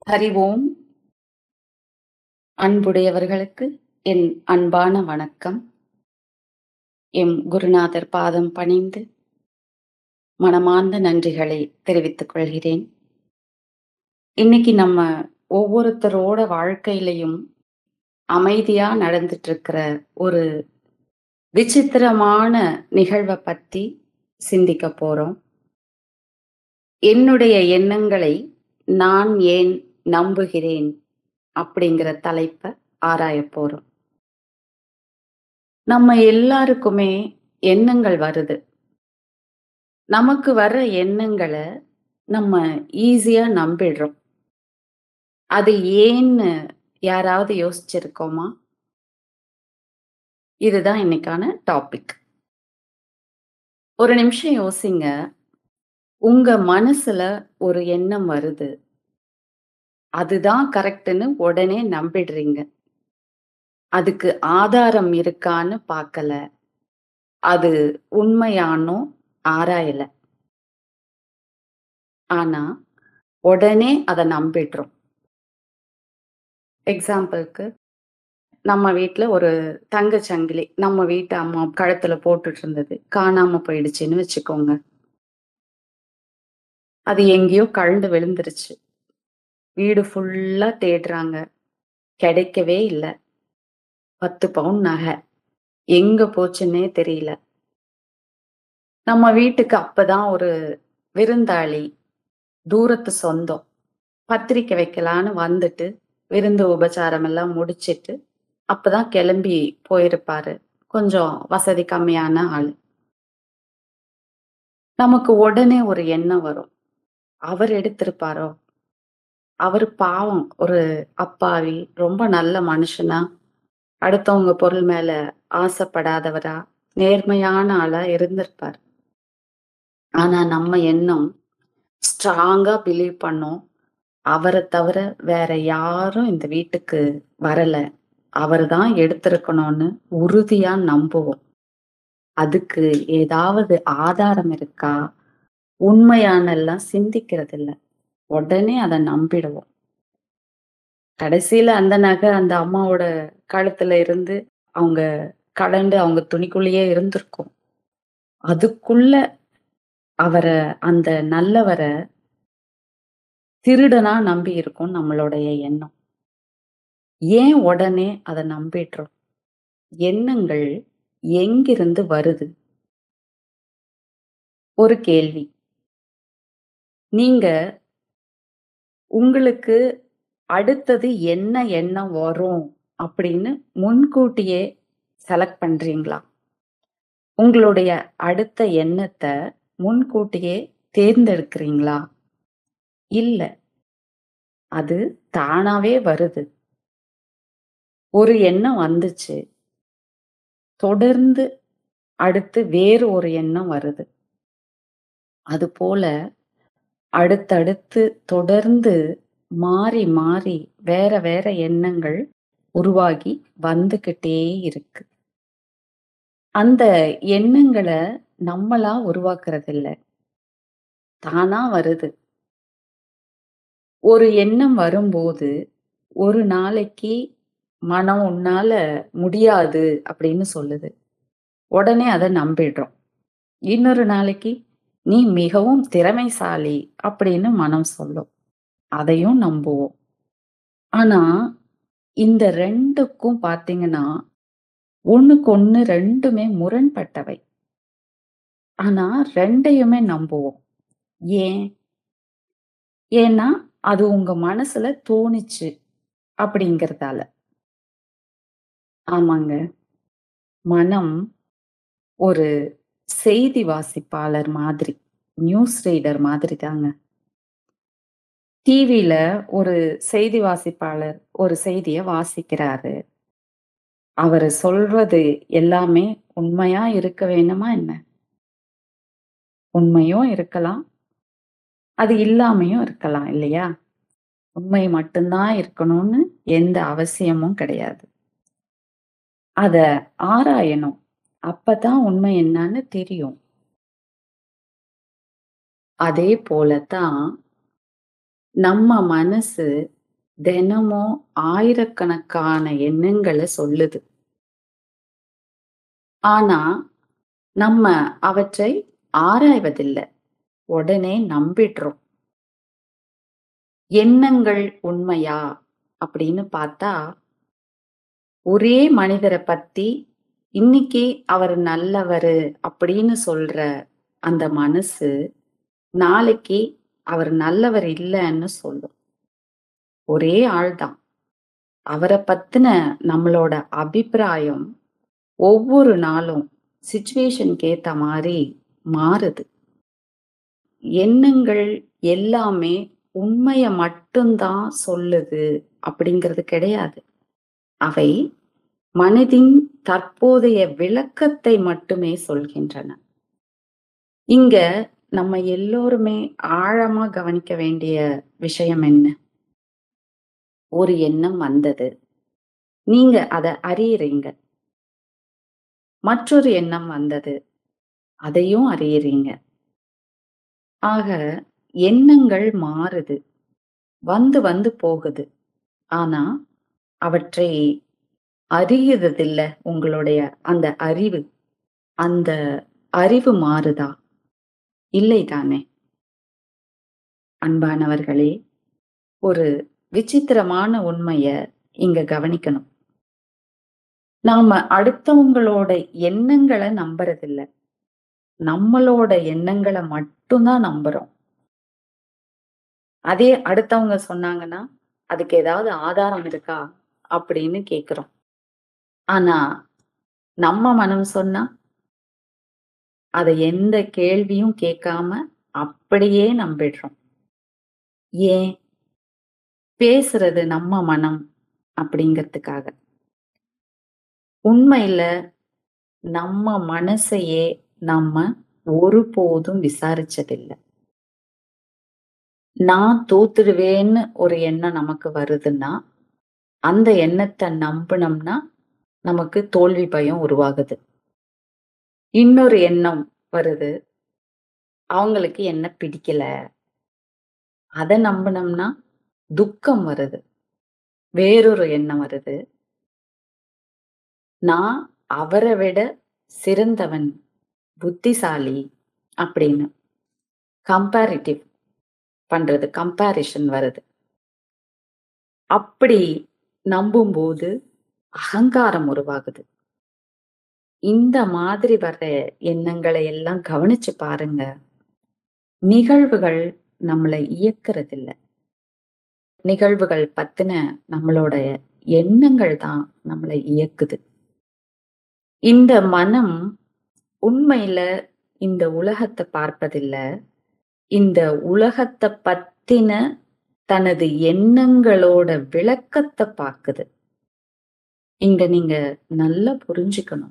ஹரி ஓம் அன்புடையவர்களுக்கு என் அன்பான வணக்கம் எம் குருநாதர் பாதம் பணிந்து மனமார்ந்த நன்றிகளை தெரிவித்துக் கொள்கிறேன் இன்னைக்கு நம்ம ஒவ்வொருத்தரோட வாழ்க்கையிலையும் அமைதியா நடந்துட்டு இருக்கிற ஒரு விசித்திரமான நிகழ்வை பத்தி சிந்திக்க போறோம் என்னுடைய எண்ணங்களை நான் ஏன் நம்புகிறேன் அப்படிங்கிற தலைப்பை ஆராய போறோம் நம்ம எல்லாருக்குமே எண்ணங்கள் வருது நமக்கு வர்ற எண்ணங்களை நம்ம ஈஸியா நம்பிடுறோம் அது ஏன்னு யாராவது யோசிச்சிருக்கோமா இதுதான் இன்னைக்கான டாபிக் ஒரு நிமிஷம் யோசிங்க உங்க மனசுல ஒரு எண்ணம் வருது அதுதான் கரெக்ட்னு உடனே நம்பிடுறீங்க அதுக்கு ஆதாரம் இருக்கான்னு பார்க்கல அது உண்மையானோ ஆராயல ஆனா உடனே அதை நம்பிடுறோம் எக்ஸாம்பிளுக்கு நம்ம வீட்ல ஒரு தங்க சங்கிலி நம்ம வீட்டு அம்மா கழுத்துல போட்டுட்டு இருந்தது காணாம போயிடுச்சுன்னு வச்சுக்கோங்க அது எங்கேயோ கழண்டு விழுந்துருச்சு வீடு ஃபுல்லா தேடுறாங்க கிடைக்கவே இல்லை பத்து பவுன் நகை எங்க போச்சுன்னே தெரியல நம்ம வீட்டுக்கு அப்பதான் ஒரு விருந்தாளி தூரத்து சொந்தம் பத்திரிக்கை வைக்கலான்னு வந்துட்டு விருந்து உபச்சாரம் எல்லாம் முடிச்சிட்டு அப்பதான் கிளம்பி போயிருப்பாரு கொஞ்சம் வசதி கம்மியான ஆளு நமக்கு உடனே ஒரு எண்ணம் வரும் அவர் எடுத்திருப்பாரோ அவர் பாவம் ஒரு அப்பாவி ரொம்ப நல்ல மனுஷனா அடுத்தவங்க பொருள் மேல ஆசைப்படாதவரா நேர்மையான ஆளா இருந்திருப்பார் ஆனா நம்ம எண்ணம் ஸ்ட்ராங்கா பிலீவ் பண்ணோம் அவரை தவிர வேற யாரும் இந்த வீட்டுக்கு வரல அவர் தான் எடுத்திருக்கணும்னு உறுதியா நம்புவோம் அதுக்கு ஏதாவது ஆதாரம் இருக்கா உண்மையானெல்லாம் சிந்திக்கிறது இல்ல உடனே அதை நம்பிடுவோம் கடைசியில அந்த நகை அந்த அம்மாவோட கழுத்துல இருந்து அவங்க கலண்டு அவங்க துணிக்குள்ளேயே இருந்திருக்கும் அதுக்குள்ள அவரை அந்த நல்லவரை திருடனா நம்பி இருக்கும் நம்மளுடைய எண்ணம் ஏன் உடனே அதை நம்பிடுறோம் எண்ணங்கள் எங்கிருந்து வருது ஒரு கேள்வி நீங்க உங்களுக்கு அடுத்தது என்ன எண்ணம் வரும் அப்படின்னு முன்கூட்டியே செலக்ட் பண்றீங்களா உங்களுடைய அடுத்த எண்ணத்தை முன்கூட்டியே தேர்ந்தெடுக்கிறீங்களா இல்ல அது தானாவே வருது ஒரு எண்ணம் வந்துச்சு தொடர்ந்து அடுத்து வேறு ஒரு எண்ணம் வருது அது போல அடுத்தடுத்து தொடர்ந்து மாறி மாறி வேற வேற எண்ணங்கள் உருவாகி வந்துகிட்டே இருக்கு அந்த எண்ணங்களை நம்மளா உருவாக்குறது இல்ல தானா வருது ஒரு எண்ணம் வரும்போது ஒரு நாளைக்கு மனம் உன்னால முடியாது அப்படின்னு சொல்லுது உடனே அதை நம்பிடுறோம் இன்னொரு நாளைக்கு நீ மிகவும் திறமைசாலி அப்படின்னு மனம் சொல்லும் அதையும் நம்புவோம் ஆனா இந்த ரெண்டுக்கும் பாத்தீங்கன்னா ஒண்ணுக்கு ஒண்ணு ரெண்டுமே முரண்பட்டவை ஆனா ரெண்டையுமே நம்புவோம் ஏன் ஏன்னா அது உங்க மனசுல தோணுச்சு அப்படிங்கறதால ஆமாங்க மனம் ஒரு செய்தி வாசிப்பாளர் மாதிரி நியூஸ் ரீடர் மாதிரி தாங்க டிவில ஒரு செய்தி வாசிப்பாளர் ஒரு செய்திய வாசிக்கிறாரு அவரு சொல்றது எல்லாமே உண்மையா இருக்க வேணுமா என்ன உண்மையும் இருக்கலாம் அது இல்லாமையும் இருக்கலாம் இல்லையா உண்மை மட்டும்தான் இருக்கணும்னு எந்த அவசியமும் கிடையாது அத ஆராயணும் அப்பதான் உண்மை என்னன்னு தெரியும் அதே போலத்தான் நம்ம மனசு தினமும் ஆயிரக்கணக்கான எண்ணங்கள சொல்லுது. ஆனா, நம்ம அவற்றை ஆராய்வதில்ல. உடனே நம்பிடுறோம். எண்ணங்கள் உண்மையா? அப்படின்னு பார்த்தா, ஒரே மனிதர பத்தி இன்னைக்கு அவரு நல்லவரு அப்படின்னு சொல்ற அந்த மனசு, நாளைக்கு அவர் நல்லவர் இல்லன்னு சொல்லும். ஒரே ஆள் தான். அவர பத்தின நம்மளோட அபிப்பிராயம் ஒவ்வொரு நாளும் சிச்சுவேஷனுக்கு ஏத்த மாரி மாறுது. எண்ணங்கள் எல்லாமே உண்மைய மட்டும் தான் சொல்லுது அப்படிங்கிறது கிடையாது. அவை மனதின் தற்போதைய விளக்கத்தை மட்டுமே சொல்கின்றன. இங்க நம்ம எல்லோருமே ஆழமா கவனிக்க வேண்டிய விஷயம் என்ன? ஒரு எண்ணம் வந்தது. நீங்க அத அறியறீங்க. மற்றொரு எண்ணம் வந்தது. அதையும் அறியறீங்க. ஆக எண்ணங்கள் மாறுது. வந்து வந்து போகுது. ஆனா, அவற்றை அறியுறதில்ல உங்களுடைய அந்த அறிவு. அந்த அறிவு மாறுதா? இல்லை தானே! அன்பானவர்களே, ஒரு விசித்திரமான உண்மைய இங்க கவனிக்கணும். நாம அடுத்தவங்களோட எண்ணங்கள நம்புறதில்ல. நம்மளோட எண்ணங்கள மட்டும் தான் நம்புறோம். அதே அடுத்தவங்க சொன்னாங்கன்னா, அதுக்கு ஏதாவது ஆதாரம் இருக்கா? அப்படின்னு கேட்கிறோம். ஆனா, நம்ம மனம் சொன்னா? அத எந்த கேள்வியும் கேட்காம அப்படியே நம்பிடுறோம். ஏன்? பேசுறது நம்ம மனம் அப்படிங்கிறதுக்காக. உண்மையில நம்ம மனசையே நம்ம ஒருபோதும் விசாரிச்சதில்ல. நான் தோத்துடுவேன்னு ஒரு எண்ணம் நமக்கு வருதுன்னா, அந்த எண்ணத்த நம்புனோம்னா, நமக்கு தோல்வி பயம் உருவாகுது. இன்னொரு எண்ணம் வருது. அவங்களுக்கு என்ன பிடிக்கல. அத நம்புனோம்னா, துக்கம் வருது. வேறொரு எண்ணம் வருது. நான் அவர விட சிறந்தவன், புத்திசாலி அப்படின்னு. கம்பேரிட்டிவ் பண்றது. கம்பேரிஷன் வருது. அப்படி நம்பும்போது அகங்காரம் உருவாகுது. இந்த மாதிரி வர்ற எண்ணங்களை எல்லாம் கவனிச்சு பாருங்க. நிகழ்வுகள் நம்மள இயக்குறதில்ல. நிகழ்வுகள் பத்தின நம்மளோட எண்ணங்கள் தான் நம்மள இயக்குது. இந்த மனம் உண்மையில இந்த உலகத்த பார்ப்பதில்ல. இந்த உலகத்த பத்தின தனது எண்ணங்களோட விளக்கத்த பாக்குது. இங்க நீங்க நல்லா புரிஞ்சுக்கணும்.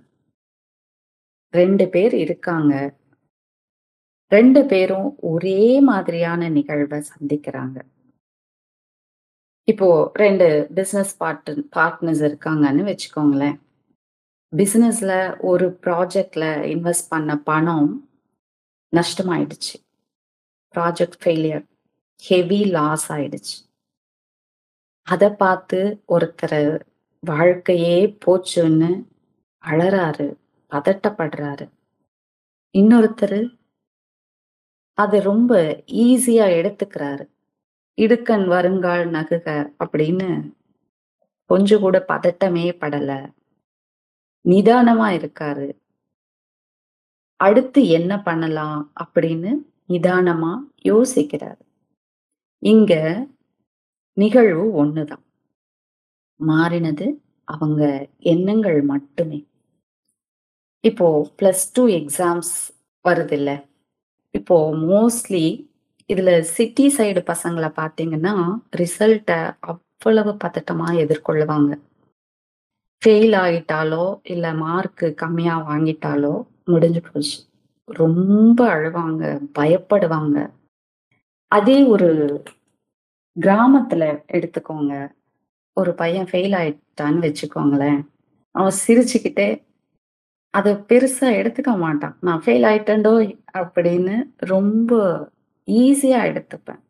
2 பேர் இருக்காங்க. 2 பேரும் ஒரே மாதிரியான நிகழ்வ சந்திக்கிறாங்க. இப்போ 2 பிசினஸ் பார்ட்ன் பார்ட்னர்ஸ் இருக்காங்கன்னு வச்சுக்கோங்களேன். பிசினஸ்ல ஒரு ப்ராஜெக்ட்ல இன்வெஸ்ட் பண்ண பணம் நஷ்டமாயிடுச்சு. Project failure. ஹெவி லாஸ் ஆயிடுச்சு. அத பார்த்து ஒருத்தரு வாழ்க்கையே போச்சுன்னு அழறாரு. பதட்டப்படுறாரு. இன்னொருத்தரு அத ரொம்ப ஈஸியா எடுத்துக்கிறாரு. "இடுக்கண் வருங்கால் நகுக" அப்படின்னு கொஞ்சம் கூட பதட்டமே படல. நிதானமா இருக்காரு. அடுத்து என்ன பண்ணலாம் அப்படின்னு நிதானமா யோசிக்கிறாரு. இங்க நிகழ்வு ஒண்ணுதான். மாறினது அவங்க எண்ணங்கள் மட்டுமே. இப்போ பிளஸ் 2 எக்ஸாம்ஸ் வருதுல்ல. இப்போ மோஸ்ட்லி இதுல சிட்டி சைடு பசங்கள பார்த்தீங்கன்னா, ரிசல்ட்ட அவ்வளவு பதட்டமா எதிர்கொள்ளுவாங்க. ஃபெயில் ஆயிட்டாலோ, இல்ல மார்க் கம்மியா வாங்கிட்டாலோ முடிஞ்சு போச்சு. ரொம்ப அழுவாங்க, பயப்படுவாங்க. அதே ஒரு கிராமத்துல எடுத்துக்கோங்க. ஒரு பையன் ஃபெயில் ஆயிட்டான்னு வச்சுக்கோங்களேன். அவன் சிரிச்சுக்கிட்டே அத பெருசா எடுத்துக்க மாட்டான். "நான் ஃபெயில் ஆயிட்டேன்டோய்" அப்படின்னு ரொம்ப ஈஸியா எடுத்துப்பேன்.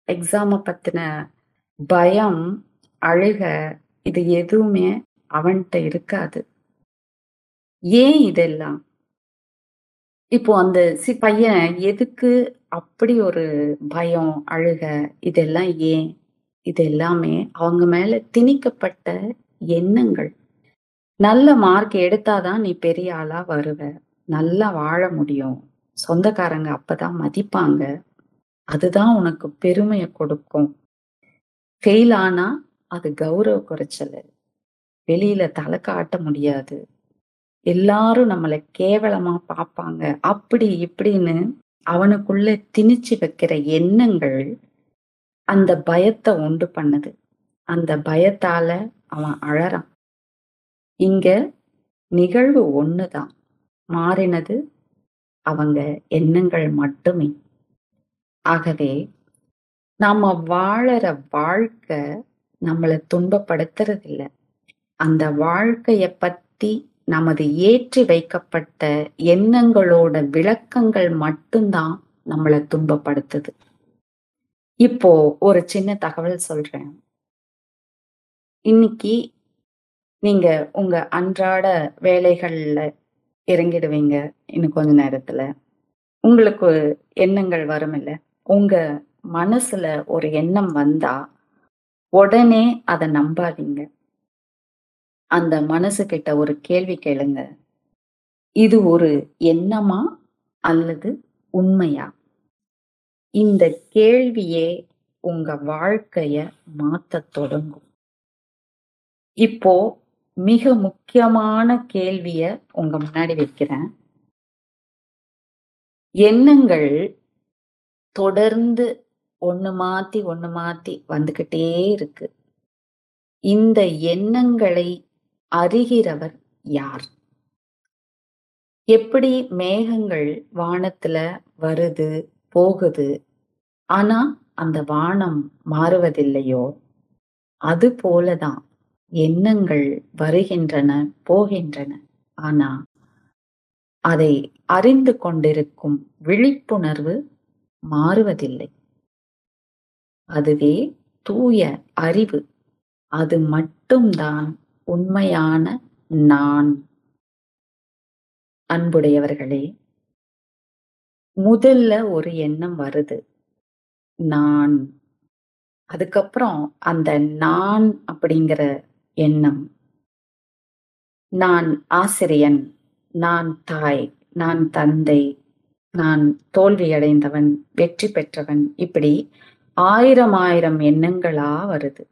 எக்ஸாம பத்தின பயம், அழுக இது எதுவுமே அவன்ட்ட இருக்காது. ஏன் இதெல்லாம்? இப்போ அந்த சி பையன் எதுக்கு அப்படி ஒரு பயம், அழுக இதெல்லாம் ஏன்? இது எல்லாமே அவங்க மேல திணிக்கப்பட்ட எண்ணங்கள். நல்ல மார்க் எடுத்தா தான் நீ பெரிய ஆளா வருவ. நல்லா வாழ முடியும். சொந்தக்காரங்க அப்பதான் மதிப்பாங்க. அதுதான் உனக்கு பெருமைய கொடுக்கும். ஃபெயில் ஆனா அது கௌரவ குறைச்சலு. வெளியில தல காட்ட முடியாது. எல்லாரும் நம்மள கேவலமா பார்ப்பாங்க. அப்படி இப்படின்னு அவனுக்குள்ள திணிச்சு வைக்கிற எண்ணங்கள் அந்த பயத்த உண்டு பண்ணுது. அந்த பயத்தால அவன் அழறான். இங்க நிகழ்வு ஒண்ணுதான். மாறினது அவங்க எண்ணங்கள் மட்டுமே. ஆகவே நாம வாழற வாழ்க்கை நம்மள துன்பப்படுத்துறதில்ல. அந்த வாழ்க்கைய பத்தி நமது ஏற்றி வைக்கப்பட்ட எண்ணங்களோட விளக்கங்கள் மட்டும்தான் நம்மள துன்பப்படுத்துது. இப்போ ஒரு சின்ன தகவல் சொல்றேன். இன்னைக்கு நீங்க உங்க அன்றாட வேலைகள்ல இறங்கிடுவீங்க. இன்னும் கொஞ்ச நேரத்துல. உங்களுக்கு எண்ணங்கள் வருமில்ல. உங்க மனசுல ஒரு எண்ணம் வந்தா, உடனே அத நம்பாதீங்க. அந்த மனசுகிட்ட ஒரு கேள்வி கேளுங்க. இது ஒரு எண்ணமா? அல்லது உண்மையா? இந்த கேள்வியே உங்க வாழ்க்கைய மாத்தத் தொடங்கும். இப்போ மிக முக்கியமான கேள்விய உங்க முன்னாடி வைக்கிறேன். எண்ணங்கள் தொடர்ந்து ஒண்ணு மாத்தி, ஒண்ணு மாத்தி வந்துகிட்டே இருக்கு. இந்த எண்ணங்களை அறிகிறவர் யார்? எப்படி மேகங்கள் வானத்துல வருது, போகுது. ஆனா அந்த வானம் மாறுவதில்லையோ, அது போலதான் எண்ணங்கள் வருகின்றன, போகின்றன. ஆனா அதை அறிந்து கொண்டிருக்கும் விழிப்புணர்வு மாறுவதில்லை. அதுவே தூய அறிவு. அது மட்டும் தான் உண்மையான நான். அன்புடையவர்களே முதல்ல ஒரு எண்ணம் வருது. நான். அதுக்கப்புறம் அந்த நான் அப்படிங்கிற எண்ணம். நான் ஆசிரியன், நான் தாய், நான் தந்தை, நான் தோல்வியடைந்தவன், வெற்றி பெற்றவன் இப்படி ஆயிரம் ஆயிரம் எண்ணங்களா வருது.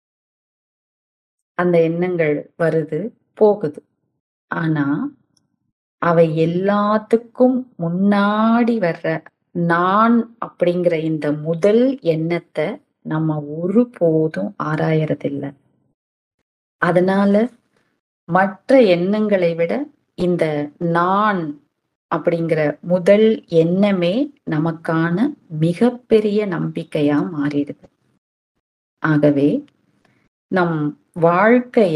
அந்த எண்ணங்கள் வருது, போகுது. ஆனா, அவை எல்லாத்துக்கும் முன்னாடி வர்ற நான் அப்படிங்கிற இந்த முதல் எண்ணத்த நம்ம ஒருபோதும் ஆராயறதில்ல. அதனால மற்ற எண்ணங்களை விட இந்த நான் அப்படிங்கிற முதல் எண்ணமே நமக்கான மிகப்பெரிய நம்பிக்கையா மாறிடுது. ஆகவே நம் வாழ்க்கைய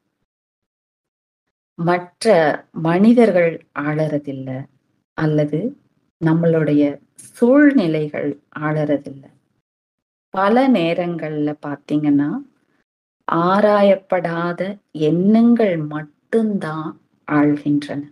மற்ற மனிதர்கள் ஆளறதில்ல. அல்லது நம்மளுடைய சூழ்நிலைகள் ஆளறதில்ல. பல நேரங்கள்ல பார்த்தீங்கன்னா, ஆராயப்படாத எண்ணங்கள் மட்டும் தான் ஆள்கின்றன.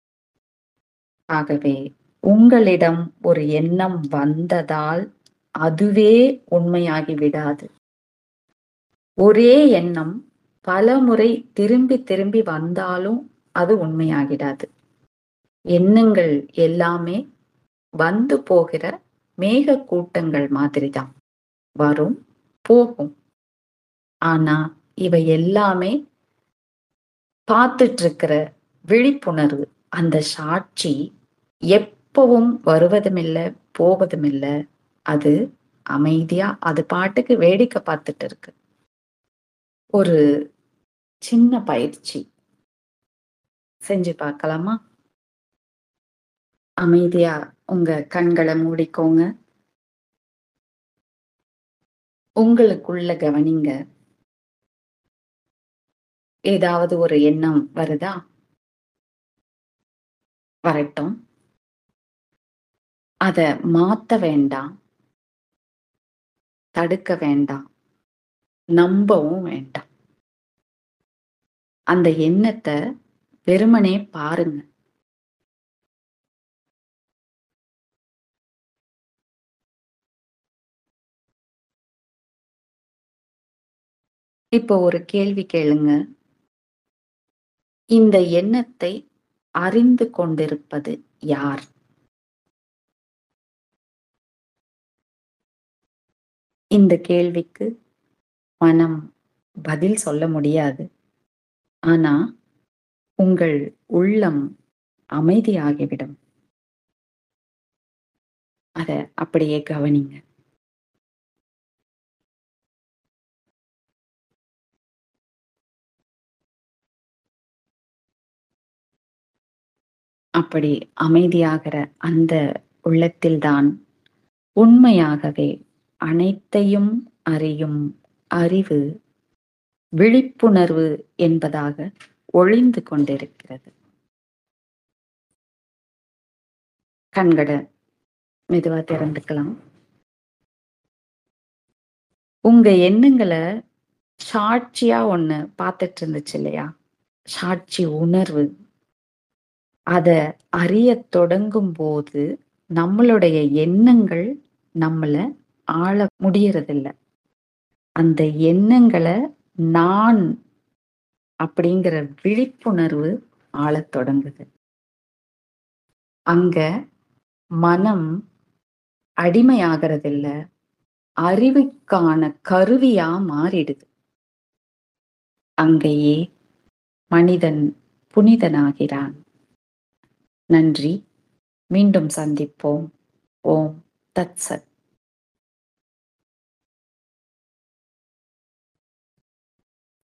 ஆகவே உங்களிடம் ஒரு எண்ணம் வந்ததால் அதுவே உண்மையாகி விடாது. ஒரே எண்ணம் பலமுறை திரும்பி திரும்பி வந்தாலும் அது உண்மையாகிடாது. எண்ணங்கள் எல்லாமே வந்து போகிற மேகக்கூட்டங்கள் மாதிரிதான். வரும், போகும். ஆனா இவை எல்லாமே பார்த்துட்டு இருக்கிற விழிப்புணர்வு, அந்த சாட்சி எப்பவும் வருவதுமில்ல, போவதுமில்ல. அது அமைதியா அது பாட்டுக்கு வேடிக்கை பார்த்துட்டு இருக்கு. ஒரு சின்ன பயிற்சி. செஞ்சு பார்க்கலாமா? அமைதியா உங்க கண்கள மூடிக்கோங்க. உங்களுக்குள்ள கவனிங்க. ஏதாவது ஒரு எண்ணம் வருதா? வரட்டும். அத மாத்த வேண்டாம். தடுக்க வேண்டாம் நம்பவும் வேண்டாம் அந்த எண்ணத்தை வெறுமனே பாருங்க இப்போ ஒரு கேள்வி கேளுங்க இந்த எண்ணத்தை அறிந்து கொண்டிருப்பது யார் இந்த கேள்விக்கு மனம் பதில் சொல்ல முடியாது ஆனா உங்கள் உள்ளம் அமைதியாகிவிடும் அத அப்படியே கவனிங்க அப்படி அமைதியாகிற அந்த உள்ளத்தில்தான் உண்மையாகவே அனைத்தையும் அறியும் அறிவு விழிப்புணர்வு என்பதாக ஒளிந்து கொண்டிருக்கிறது கண்கட மெதுவா திறந்துக்கலாம் உங்க எண்ணங்களை சாட்சியா ஒண்ணு பார்த்துட்டு இருந்துச்சு இல்லையா சாட்சி உணர்வு அத அறிய தொடங்கும் போது நம்மளுடைய எண்ணங்கள் நம்மள ஆள முடியறதில்ல அந்த எண்ணங்களை நான் அப்படிங்கிற விழிப்புணர்வு ஆளத் தொடங்குது அங்க மனம் அடிமையாகிறதில்ல அறிவுக்கான கருவியா மாறிடுது அங்கேயே மனிதன் புனிதனாகிறான் நன்றி மீண்டும் சந்திப்போம் ஓம் தத் சத்